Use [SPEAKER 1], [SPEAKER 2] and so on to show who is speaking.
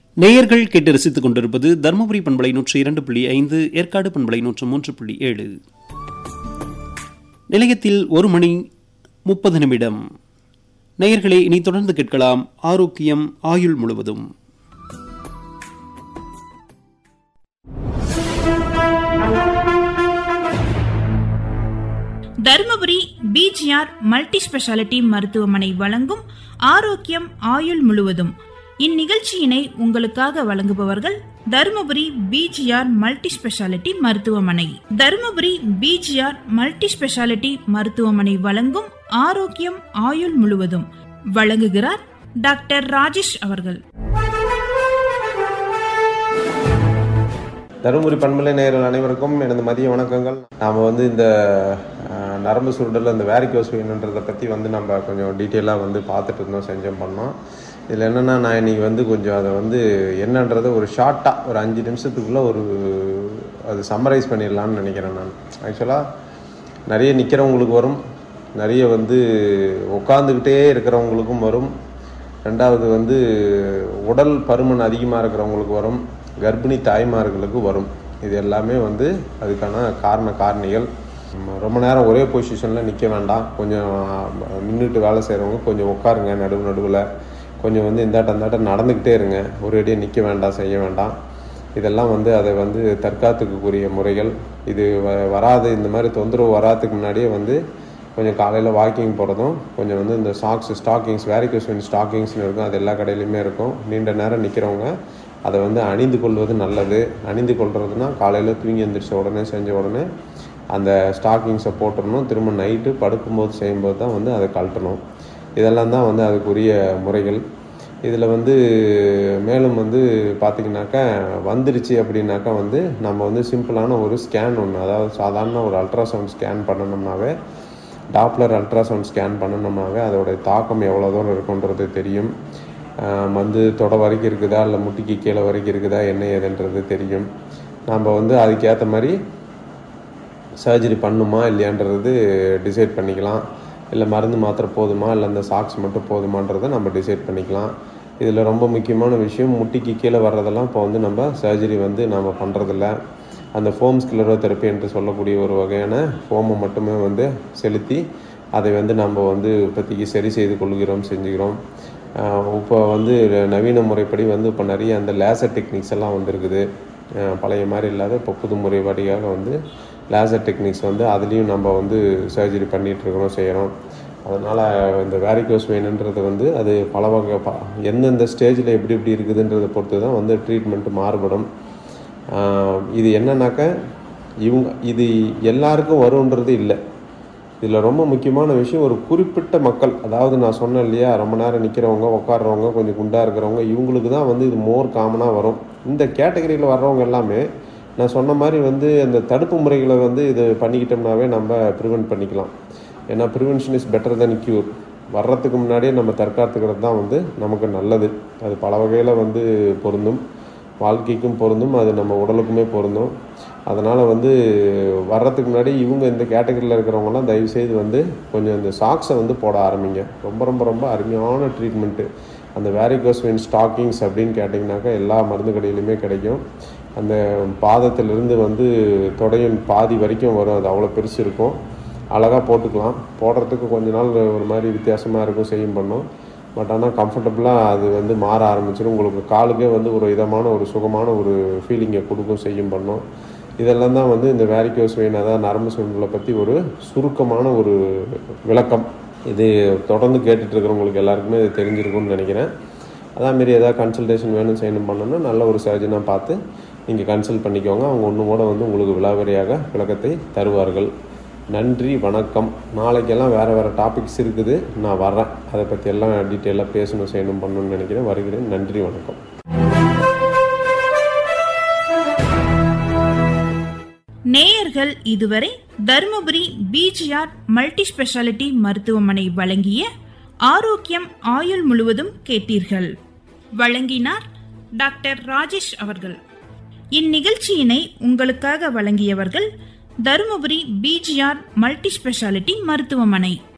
[SPEAKER 1] நேயர்கள் கேட்டு ரசித்துக் கொண்டிருப்பது தருமபுரி பண்பலை நூற்றி இரண்டு புள்ளி ஐந்து ஏற்காடு பண்பலை நூற்று மூன்று புள்ளி ஏழு நிலையத்தில் ஒரு மணி முப்பது நிமிடம் நேயர்களே இனி தொடர்ந்து கேட்கலாம் ஆரோக்கியம் ஆயுள் முழுவதும்
[SPEAKER 2] தருமபுரி பிஜிஆர் மல்டி ஸ்பெஷாலிட்டி மருத்துவமனை வழங்கும் ஆரோக்கியம் ஆயுள் முழுவதும் இந்நிகழ்ச்சியினை உங்களுக்காக வழங்குபவர்கள் தருமபுரி பிஜிஆர் மல்டி ஸ்பெஷாலிட்டி மருத்துவமனை தருமபுரி பிஜிஆர் மல்டி ஸ்பெஷாலிட்டி மருத்துவமனை வழங்கும் ஆரோக்கியம் ஆயுள் முழுவதும் வழங்குகிறார் டாக்டர் ராஜேஷ் அவர்கள்
[SPEAKER 3] தருமபுரி பண்பலை நேயர்கள் அனைவருக்கும் எனது மதிய வணக்கங்கள் நாம் வந்து இந்த அஹ், நரம்பு சுருடல் அந்த வேரிகோஸ் வெயின்ன்றதை பற்றி வந்து நம்ம கொஞ்சம் டீட்டெயிலாக வந்து பார்த்துட்டு இருந்தோம் செஞ்சோம் பண்ணோம் இதில் என்னென்னா நான் இன்னைக்கு வந்து கொஞ்சம் அதை வந்து என்னன்றதை ஒரு ஷார்ட்டாக ஒரு அஞ்சு நிமிஷத்துக்குள்ளே ஒரு அது சம்மரைஸ் பண்ணிடலான்னு நினைக்கிறேன் நான் ஆக்சுவலாக நிறைய நிற்கிறவங்களுக்கு வரும் நிறைய வந்து உட்காந்துக்கிட்டே இருக்கிறவங்களுக்கும் வரும் ரெண்டாவது வந்து உடல் பருமன் அதிகமாக இருக்கிறவங்களுக்கு வரும் கர்ப்பிணி தாய்மார்களுக்கு வரும் இது எல்லாமே வந்து அதுக்கான காரண காரணிகள் நம்ம ரொம்ப நேரம் ஒரே பொசிஷனில் நிற்க வேண்டாம் கொஞ்சம் நின்றுட்டு வேலை செய்கிறவங்க கொஞ்சம் உட்காருங்க நடுவு நடுவில் கொஞ்சம் வந்து இந்தாட்டம் இந்தாட்டம் நடந்துக்கிட்டே இருங்க ஒரு அடியாக நிற்க வேண்டாம் செய்ய வேண்டாம் இதெல்லாம் வந்து அதை வந்து தற்காத்துக்குரிய முறைகள் இது வ- வராது இந்த மாதிரி தொந்தரவு வராதுக்கு முன்னாடியே வந்து கொஞ்சம் காலையில் வாக்கிங் போகிறதும் கொஞ்சம் வந்து இந்த சாக்ஸ் ஸ்டாக்கிங்ஸ் வேரிகோஸ்வின் ஸ்டாக்கிங்ஸ்னு இருக்கும் அது எல்லா கடையிலையுமே இருக்கும் நீண்ட நேரம் நிற்கிறவங்க அதை வந்து அணிந்து கொள்வது நல்லது அணிந்து கொள்றதுனா காலையில் தூங்கி எந்திரிச்ச உடனே செஞ்ச உடனே அந்த ஸ்டாக்கிங்ஸை போட்டுடணும் திரும்ப நைட்டு படுக்கும்போது செய்யும்போது தான் வந்து அதை கழட்டணும் இதெல்லாம் தான் வந்து அதுக்குரிய முறைகள் இதில் வந்து மேலும் வந்து பார்த்திங்கனாக்கா வந்துருச்சு அப்படின்னாக்கா வந்து நம்ம வந்து சிம்பிளான ஒரு ஸ்கேன் ஒன்று அதாவது சாதாரண ஒரு அல்ட்ராசவுண்ட் ஸ்கேன் பண்ணணும்னாவே டாப்லர் அல்ட்ராசவுண்ட் ஸ்கேன் பண்ணணும்னாவே அதோடைய தாக்கம் எவ்வளோ தூரம் இருக்குன்றது தெரியும் ஆஹ் வந்து தொடை வரைக்கும் இருக்குதா இல்லை முட்டிக்கு கீழே வரைக்கும் இருக்குதா என்ன ஏதுன்றது தெரியும் நம்ம வந்து அதுக்கேற்ற மாதிரி சர்ஜரி பண்ணுமா இல்லையான்றது டிசைட் பண்ணிக்கலாம் இல்லை மருந்து மாத்திரை போதுமா இல்லை அந்த சாக்ஸ் மட்டும் போதுமான்றதை நம்ம டிசைட் பண்ணிக்கலாம் இதில் ரொம்ப முக்கியமான விஷயம் முட்டிக்கு கீழே வர்றதெல்லாம் இப்போ வந்து நம்ம சர்ஜரி வந்து நம்ம பண்ணுறதில்ல அந்த ஃபோம் ஸ்கிலரோதெரப்பி என்று சொல்லக்கூடிய ஒரு வகையான ஃபோமை மட்டுமே வந்து செலுத்தி அதை வந்து நம்ம வந்து இப்போதைக்கு சரி செய்து கொள்கிறோம் செஞ்சுக்கிறோம் ஆஹ் இப்போ வந்து நவீன முறைப்படி வந்து இப்போ நிறைய அந்த லேசர் டெக்னிக்ஸ் எல்லாம் வந்திருக்குது ஆஹ் பழைய மாதிரி இல்லாத இப்போ புது முறைப்படியாக வந்து லேசர் டெக்னிக்ஸ் வந்து அதுலேயும் நம்ம வந்து சர்ஜரி பண்ணிகிட்ருக்கிறோம் செய்கிறோம் அதனால் இந்த வேரிகோஸ் வெயின்ன்றது வந்து அது பல வகை ப எந்தெந்த ஸ்டேஜில் எப்படி எப்படி இருக்குதுன்றதை பொறுத்து தான் வந்து ட்ரீட்மெண்ட்டு மாறுபடும் ஆஹ் இது என்னன்னாக்கா இவங்க இது எல்லாருக்கும் வரும்ன்றது இல்லை இதில் ரொம்ப முக்கியமான விஷயம் ஒரு குறிப்பிட்ட மக்கள் அதாவது நான் சொன்னேன் இல்லையா ரொம்ப நேரம் நிற்கிறவங்க உட்காடுறவங்க கொஞ்சம் குண்டாக இருக்கிறவங்க இவங்களுக்கு தான் வந்து இது மோர் காமனாக வரும் இந்த கேட்டகரியில் வர்றவங்க எல்லாமே நான் சொன்ன மாதிரி வந்து அந்த தடுப்பு முறைகளை வந்து இது பண்ணிக்கிட்டோம்னாவே நம்ம ப்ரிவென்ட் பண்ணிக்கலாம் ஏன்னா prevention is better than cure வர்றதுக்கு முன்னாடியே நம்ம தற்காத்துக்கிறது தான் வந்து நமக்கு நல்லது அது பல வகையில் வந்து பொருந்தும் வாழ்க்கைக்கும் பொருந்தும் அது நம்ம உடலுக்குமே பொருந்தும் அதனால் வந்து வர்றதுக்கு முன்னாடி இவங்க இந்த கேட்டகரியில் இருக்கிறவங்கலாம் தயவுசெய்து வந்து கொஞ்சம் இந்த சாக்ஸை வந்து போட ஆரம்பிங்க ரொம்ப ரொம்ப ரொம்ப அருமையான ட்ரீட்மெண்ட்டு அந்த வேரிகோஸ் வெயின் ஸ்டாக்கிங்ஸ் அப்படின்னு கேட்டிங்கனாக்கா எல்லா மருந்து கடையிலையுமே கிடைக்கும் அந்த பாதத்திலிருந்து வந்து தொடையின் பாதி வரைக்கும் வரும் அது அவ்வளோ பெருசு இருக்கும் அழகாக போட்டுக்கலாம் போடுறதுக்கு கொஞ்ச நாள் ஒரு மாதிரி வித்தியாசமாக இருக்கும் செய்யும் பண்ணோம் பட் ஆனால் கம்ஃபர்டபுளாக அது வந்து மாற ஆரம்பிச்சிடும் உங்களுக்கு காலுக்கே வந்து ஒரு இதமான ஒரு சுகமான ஒரு ஃபீலிங்கை கொடுக்கும் செய்யும் பண்ணோம் இதெல்லாம் தான் வந்து இந்த வேரிகோஸ் வெயின் அதாவது நரம்பு சுருண்டலை பற்றி ஒரு சுருக்கமான ஒரு விளக்கம் இது தொடர்ந்து கேட்டுட்டு இருக்கிறவங்களுக்கு எல்லாருக்குமே இது தெரிஞ்சிருக்கும்னு நினைக்கிறேன் அதான் மாரி ஏதாவது கன்சல்டேஷன் வேணும் செய்யணும் பண்ணணும்னா நல்ல ஒரு சர்ஜனாக பார்த்து நீங்கள் கன்சல்ட் பண்ணிக்கோங்க அவங்க ஒன்று கூட வந்து உங்களுக்கு விலாவரியாக விளக்கத்தை தருவார்கள் நன்றி வணக்கம் நாளைக்கெல்லாம் வேறு வேறு டாபிக்ஸ் இருக்குது நான் வர்றேன் அதை பற்றி எல்லாம் டீட்டெயிலாக பேசணும் செய்யணும் பண்ணணும்னு நினைக்கிறேன் வருகிறேன் நன்றி வணக்கம்
[SPEAKER 2] நேயர்கள் இதுவரை தருமபுரி பிஜிஆர் மல்டி ஸ்பெஷாலிட்டி மருத்துவமனை வழங்கிய ஆரோக்கியம் ஆயுள் முழுவதும் கேட்டீர்கள் வழங்கினார் டாக்டர் ராஜேஷ் அவர்கள் இந்நிகழ்ச்சியினை உங்களுக்காக வழங்கியவர்கள் தருமபுரி பிஜிஆர் மல்டி ஸ்பெஷாலிட்டி மருத்துவமனை